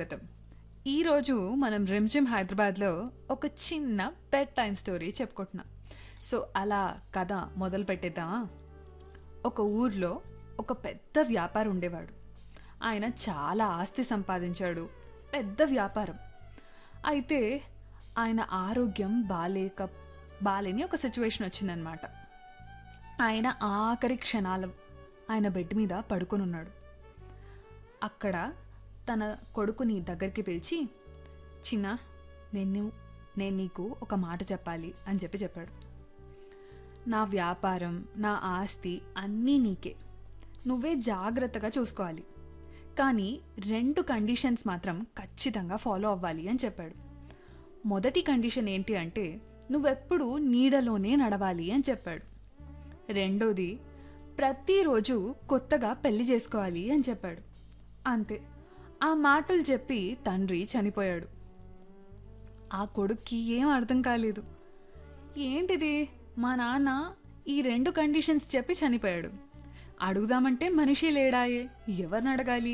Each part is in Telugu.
స్వాగతం ఈరోజు మనం రిమ్జిమ్ హైదరాబాద్లో ఒక చిన్న బెడ్ టైం స్టోరీ చెప్పుకుంటున్నాం సో అలా కథ మొదలు పెట్టేద్దామా ఒక ఊర్లో ఒక పెద్ద వ్యాపారి ఉండేవాడు ఆయన చాలా ఆస్తి సంపాదించాడు పెద్ద వ్యాపారం అయితే ఆయన ఆరోగ్యం బాలేక బాలేని ఒక సిచ్యువేషన్ వచ్చిందనమాట ఆయన ఆఖరి క్షణాలు ఆయన బెడ్ మీద పడుకొని ఉన్నాడు అక్కడ తన కొడుకుని దగ్గరికి పిలిచి చిన్న నేను నేను నీకు ఒక మాట చెప్పాలి అని చెప్పి చెప్పాడు నా వ్యాపారం నా ఆస్తి అన్నీ నీకే నువ్వే జాగ్రత్తగా చూసుకోవాలి కానీ రెండు కండిషన్స్ మాత్రం ఖచ్చితంగా ఫాలో అవ్వాలి అని చెప్పాడు మొదటి కండిషన్ ఏంటి అంటే నువ్వెప్పుడు నీడలోనే నడవాలి అని చెప్పాడు రెండోది ప్రతిరోజు కొత్తగా పెళ్లి చేసుకోవాలి అని చెప్పాడు అంతే ఆ మాటలు చెప్పి తండ్రి చనిపోయాడు ఆ కొడుక్కి ఏం అర్థం కాలేదు ఏంటిది మా నాన్న ఈ రెండు కండిషన్స్ చెప్పి చనిపోయాడు అడుగుదామంటే మనిషి లేడాయే ఎవరిని అడగాలి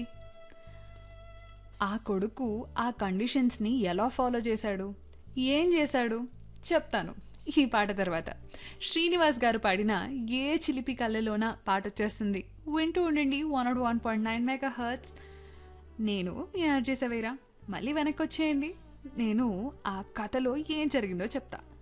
ఆ కొడుకు ఆ కండిషన్స్ని ఎలా ఫాలో చేశాడు ఏం చేశాడు చెప్తాను ఈ పాట తర్వాత శ్రీనివాస్ గారు పాడిన ఏ చిలిపి కళ్ళలోన పాట వచ్చేస్తుంది వింటూ ఉండండి one nought one point nine megahertz నేను మీ ఆర్జే సవేరా మళ్ళీ వెనక్కి వచ్చేయండి నేను ఆ కథలో ఏం జరిగిందో చెప్తా